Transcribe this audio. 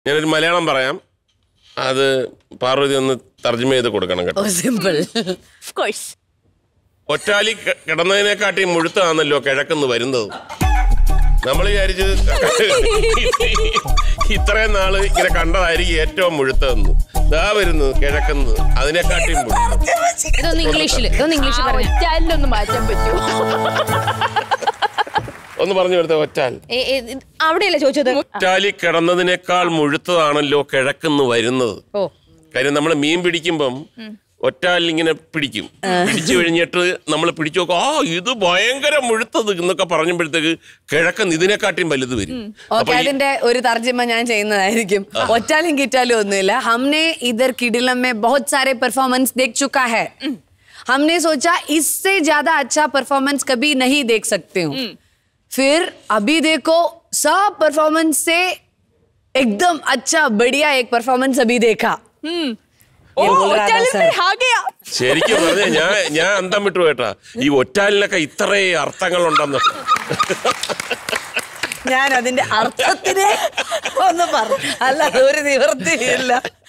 ഞാനൊരു മലയാളം പറയാം അത് പാർവതി ഒന്ന് തർജ്ജമ ചെയ്ത് കൊടുക്കണം കേട്ടോ സിമ്പിൾ ഓഫ് കോഴ്സ് ഒറ്റാലി ക- കിടന്നതിനെക്കാട്ടി മുഴുത്താണല്ലോ കിഴക്കുന്ന് വരുന്നത് നമ്മൾ വിചാരിച്ച് ഇത്രയും നാള് ഇങ്ങനെ കണ്ടതായിരിക്കും ഏറ്റവും മുഴുത്തതെന്ന് ദാ വരുന്നു കിഴക്കുന്ന് അതിനെക്കാട്ടിയും മുഴുത്തത് ഇതൊന്ന് ഇംഗ്ലീഷിൽ ഇതൊന്ന് ഇംഗ്ലീഷിൽ പറഞ്ഞു ഒറ്റാലിനൊന്ന് മാറ്റാൻ പറ്റുമോ ഒന്ന് പറഞ്ഞു വരുത്ത ഒറ്റാൽ അവിടെയല്ലേ ചോദിച്ചത് ഒറ്റാലി കിടന്നതിനേക്കാൾ മുഴുത്തതാണല്ലോ കിഴക്കുന്ന് വരുന്നത് ഓ കാര്യം നമ്മൾ മീൻ പിടിക്കുമ്പം ഒറ്റാലിൽ ഇങ്ങനെ പിടിക്കും പിടിച്ചു കഴിഞ്ഞിട്ട് നമ്മൾ പിടിച്ചു നോക്കും ആ ഇത് ഭയങ്കര മുഴുത്തത് എന്നൊക്കെ പറഞ്ഞപ്പോഴത്തേക്ക് കിഴക്കൻ ഇതിനെക്കാട്ടിയും വലുത് വരും ഓക്കെ അതിന്റെ ഒരു തർജ്ജമ ഞാൻ ചെയ്യുന്നതായിരിക്കും ഒറ്റാലും കിറ്റാലും ഒന്നുമില്ല हमने इधर किडिलम में बहुत सारे परफॉर्मेंस देख चुका है हमने सोचा इससे ज्यादा अच्छा परफॉर्मेंस कभी नहीं देख सकते हूँ फिर अभी देखो सब परफॉर्मेंस से एकदम अच्छा बढ़िया एक परफॉर्मेंस अभी देखा ഓ ये बोल रहा था ഒറ്റാലിൻ सर। ഹാഗയാ ശരിക്കും പറഞ്ഞ ഞാൻ ഞാൻ അന്തം വിട്ടു കേട്ടാ ഈ ഒറ്റാലിനൊക്കെ ഇത്രേ അർത്ഥങ്ങളുണ്ടെന്ന് ഞാൻ അതിന്റെ അർത്ഥത്തിനെ ഒന്ന് പറഞ്ഞു അല്ല ഒരു നിവൃത്തിയില്ല